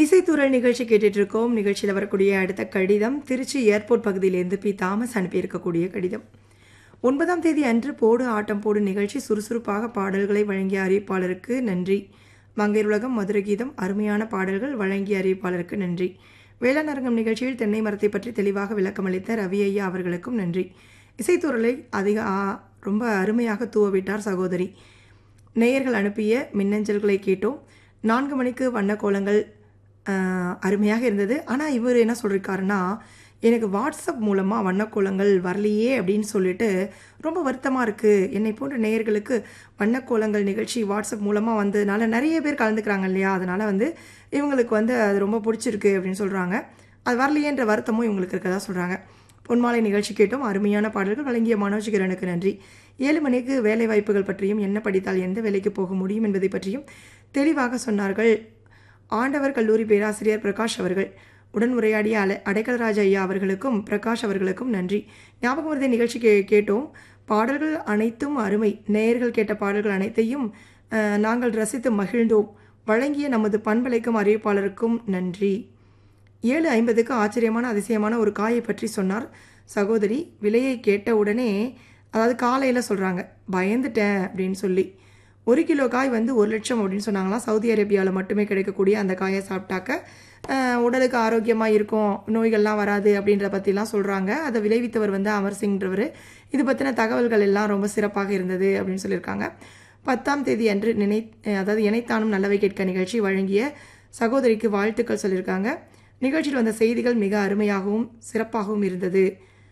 இசைத்தூரல் நிகழ்ச்சி கேட்டுட்டு இருக்கோம் நிகழ்ச்சியில் வரக்கூடிய அடுத்த கடிதம் திருச்சி ஏர்போர்ட் பகுதியிலேருந்து பி தாமஸ் அனுப்பியிருக்கக்கூடிய கடிதம் ஒன்பதாம் தேதி அன்று போடு ஆட்டம் போடு நிகழ்ச்சி சுறுசுறுப்பாக பாடல்களை வழங்கிய அறிவிப்பாளருக்கு நன்றி மங்கையருலகம் மதுரை கீதம் அருமையான பாடல்கள் வழங்கிய அறிவிப்பாளருக்கு நன்றி வேளாண் அரங்கம் நிகழ்ச்சியில் தென்னை மரத்தை பற்றி தெளிவாக விளக்கமளித்த ரவி ஐயா அவர்களுக்கும் நன்றி இசைத்துறலை அதிக ஆ- ரொம்ப அருமையாக தூவவிட்டார் சகோதரி நேயர்கள் அனுப்பிய மின்னஞ்சல்களை கேட்டோம் நான்கு மணிக்கு வண்ணக்கோலங்கள் ஆஹ், அருமையாக இருந்தது ஆனால் இவர் என்ன சொல்லியிருக்காருன்னா எனக்கு வாட்ஸ்அப் மூலமாக வண்ணக்கோலங்கள் வரலையே அப்படின்னு சொல்லிட்டு ரொம்ப வருத்தமாக இருக்குது என்னை போன்ற நேயர்களுக்கு வண்ணக்கோலங்கள் நிகழ்ச்சி வாட்ஸ்அப் மூலமாக வந்ததுனால நிறைய பேர் கலந்துக்கிறாங்க இல்லையா அதனால் வந்து இவங்களுக்கு வந்து அது ரொம்ப பிடிச்சிருக்கு அப்படின்னு சொல்கிறாங்க அது வரலையேன்ற வருத்தமும் இவங்களுக்கு இருக்கதா சொல்கிறாங்க பொன்மாலை நிகழ்ச்சி கேட்டோம் அருமையான பாடல்கள் வழங்கிய மனோஜ் கிரனுக்கு நன்றி ஏழு மணிக்கு வேலை வாய்ப்புகள் பற்றியும் என்ன படித்தால் எந்த வேலைக்கு போக முடியும் என்பதை பற்றியும் தெளிவாக சொன்னார்கள் ஆண்டவர் கல்லூரி பேராசிரியர் பிரகாஷ் அவர்கள் உடன் உரையாடிய அலை அடைக்கலராஜ ஐயா அவர்களுக்கும் பிரகாஷ் அவர்களுக்கும் நன்றி ஞாபகம் வருதை நிகழ்ச்சி கே கேட்டோம் பாடல்கள் அனைத்தும் அருமை நேயர்கள் கேட்ட பாடல்கள் அனைத்தையும் அஹ், நாங்கள் ரசித்து மகிழ்ந்தோம் வழங்கிய நமது பண்பலைக்கும் அறிவிப்பாளருக்கும் நன்றி ஏழு ஐம்பதுக்கு ஆச்சரியமான அதிசயமான ஒரு காயை பற்றி சொன்னார் சகோதரி விலையை கேட்ட உடனே அதாவது காலையில் சொல்கிறாங்க பயந்துட்டேன் அப்படின்னு சொல்லி ஒரு கிலோ காய் வந்து ஒரு லட்சம் அப்படின்னு சொன்னாங்களாம் சவுதி அரேபியாவில் மட்டுமே கிடைக்கக்கூடிய அந்த காயை சாப்பிட்டாக்க அஹ், உடலுக்கு ஆரோக்கியமாக இருக்கும் நோய்கள்லாம் வராது அப்படின்ற பற்றிலாம் சொல்கிறாங்க அதை விளைவித்தவர் வந்து அமர் சிங்ன்றவர் இது பற்றின தகவல்கள் எல்லாம் ரொம்ப சிறப்பாக இருந்தது அப்படின்னு சொல்லியிருக்காங்க பத்தாம் தேதி அன்று நினை அதாவது இணைத்தானும் நல்லவை கேட்க நிகழ்ச்சி வழங்கிய சகோதரிக்கு வாழ்த்துக்கள் சொல்லியிருக்காங்க நிகழ்ச்சியில் வந்த செய்திகள் மிக அருமையாகவும் சிறப்பாகவும் இருந்தது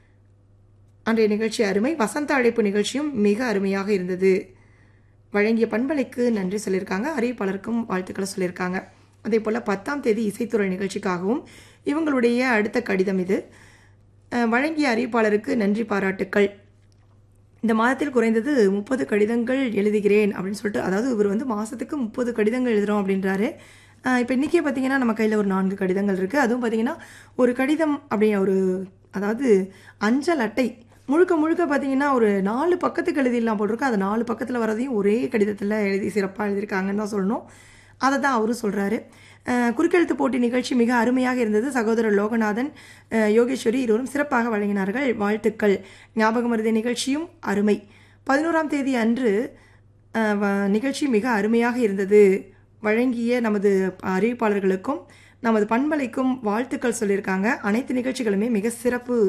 அன்றைய நிகழ்ச்சி அருமை வசந்த அழைப்பு நிகழ்ச்சியும் மிக அருமையாக இருந்தது வழங்கிய பண்பலைக்கு நன்றி சொல்லியிருக்காங்க அறிவிப்பாளருக்கும் வாழ்த்துக்களை சொல்லியிருக்காங்க அதே போல் பத்தாம் தேதி இசைத்துறை நிகழ்ச்சிக்காகவும் இவங்களுடைய அடுத்த கடிதம் இது அஹ், வழங்கிய அறிவிப்பாளருக்கு நன்றி பாராட்டுக்கள் இந்த மாதத்தில் குறைந்தது முப்பது கடிதங்கள் எழுதுகிறேன் அப்படின்னு சொல்லிட்டு அதாவது இவர் வந்து மாதத்துக்கு முப்பது கடிதங்கள் எழுதுகிறோம் அப்படின்றாரு இப்போ இன்றைக்கே பார்த்தீங்கன்னா நம்ம கையில் ஒரு நான்கு கடிதங்கள் இருக்குது அதுவும் பார்த்தீங்கன்னா ஒரு கடிதம் அப்படி ஒரு அதாவது அஞ்சல் அட்டை முழுக்க முழுக்க பார்த்தீங்கன்னா ஒரு நாலு பக்கத்துக்கு எழுதிடலாம் போட்டிருக்கு அது நாலு பக்கத்தில் வரதையும் ஒரே கடிதத்தில் எழுதி சிறப்பாக எழுதியிருக்காங்கன்னு தான் சொல்லணும் அதை தான் அவரும் சொல்கிறாரு குறுக்கெழுத்து போட்டி நிகழ்ச்சி மிக அருமையாக இருந்தது சகோதரர் லோகநாதன் அஹ், யோகேஸ்வரி இருவரும் சிறப்பாக வழங்கினார்கள் வாழ்த்துக்கள் ஞாபகம் மருதி நிகழ்ச்சியும் அருமை பதினோராம் தேதி அன்று அஹ், வ- நிகழ்ச்சி மிக அருமையாக இருந்தது வழங்கிய நமது அறிவிப்பாளர்களுக்கும் நமது பண்பலைக்கும் வாழ்த்துக்கள் சொல்லியிருக்காங்க அனைத்து நிகழ்ச்சிகளுமே மிக சிறப்பு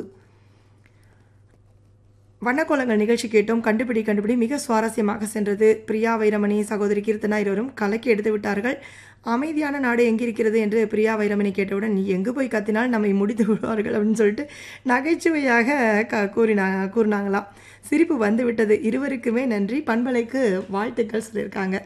வண்ணக்கோலங்கள் நிகழ்ச்சி கேட்டோம் கண்டுபிடி கண்டுபிடி மிக சுவாரஸ்யமாக சென்றது பிரியா வைரமணி சகோதரி கீர்த்தனா இருவரும் கலக்கி எடுத்து விட்டார்கள் அமைதியான நாடு எங்கிருக்கிறது என்று பிரியா வைரமணி கேட்டவுடன் நீ எங்கு போய் கத்தினால் நம்மை முடித்து விடுவார்கள் அப்படின்னு சொல்லிட்டு நகைச்சுவையாக க கூறினா கூறினாங்களாம் சிரிப்பு வந்து விட்டது இருவருக்குமே நன்றி பண்பலைக்கு வாழ்த்துக்கள் சொல்லியிருக்காங்க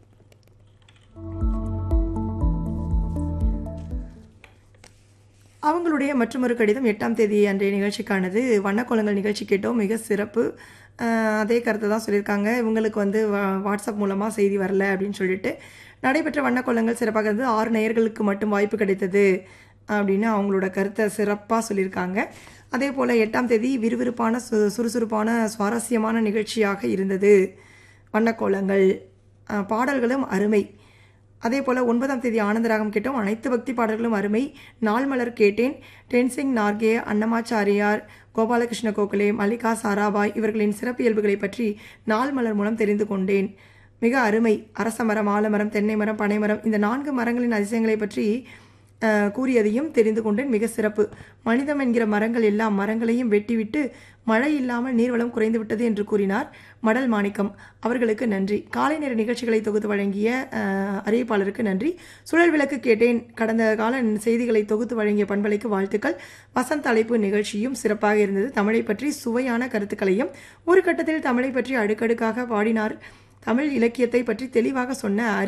அவங்களுடைய மற்றொரு கடிதம் எட்டாம் தேதி அன்றைய நிகழ்ச்சிக்கானது வண்ணக்கோலங்கள் நிகழ்ச்சி கேட்டோம் மிக சிறப்பு அஹ், அதே கருத்தை தான் சொல்லியிருக்காங்க இவங்களுக்கு வந்து வா- வாட்ஸ்அப் மூலமாக செய்தி வரல அப்படின்னு சொல்லிட்டு நடைபெற்ற வண்ணக்கோலங்கள் சிறப்பாக இருந்தது ஆறு நேயர்களுக்கு மட்டும் வாய்ப்பு கிடைத்தது அப்படின்னு அவங்களோட கருத்தை சிறப்பாக சொல்லியிருக்காங்க அதே போல் எட்டாம் தேதி விறுவிறுப்பான சு சுறுசுறுப்பான சுவாரஸ்யமான நிகழ்ச்சியாக இருந்தது வண்ணக்கோலங்கள் அஹ், பாடல்களும் அருமை அதே போல் ஒன்பதாம் தேதி ஆனந்தராகம் கேட்டோம் அனைத்து பக்தி பாடல்களும் அருமை நாள் மலர் கேட்டேன் டென்சிங் நார்கே அன்னமாச்சாரியார் கோபாலகிருஷ்ண கோகலே மல்லிகா சாராபாய் இவர்களின் சிறப்பு இயல்புகளை பற்றி நாள் மலர் மூலம் தெரிந்து கொண்டேன் மிக அருமை அரச மரம் ஆலமரம் தென்னை மரம் பனைமரம் இந்த நான்கு மரங்களின் அதிசயங்களை பற்றி அஹ், கூறியதையும் தெரிந்து கொண்டேன் மிக சிறப்பு மனிதம் என்கிற மரங்கள் எல்லா மரங்களையும் வெட்டிவிட்டு மழை இல்லாமல் நீர்வளம் குறைந்து விட்டது என்று கூறினார் மடல் மாணிக்கம் அவர்களுக்கு நன்றி காலை நேர நிகழ்ச்சிகளை தொகுத்து வழங்கிய அஹ், அறிவிப்பாளருக்கு நன்றி சுழல் விளக்கு கேட்டேன் கடந்த கால செய்திகளை தொகுத்து வழங்கிய பண்பலைக்கு வாழ்த்துக்கள் வசந்த் அழைப்பு நிகழ்ச்சியும் சிறப்பாக இருந்தது தமிழை பற்றி சுவையான கருத்துக்களையும் ஒரு கட்டத்தில் தமிழை பற்றி அடுக்கடுக்காக பாடினார் தமிழ் இலக்கியத்தை பற்றி தெளிவாக சொன்ன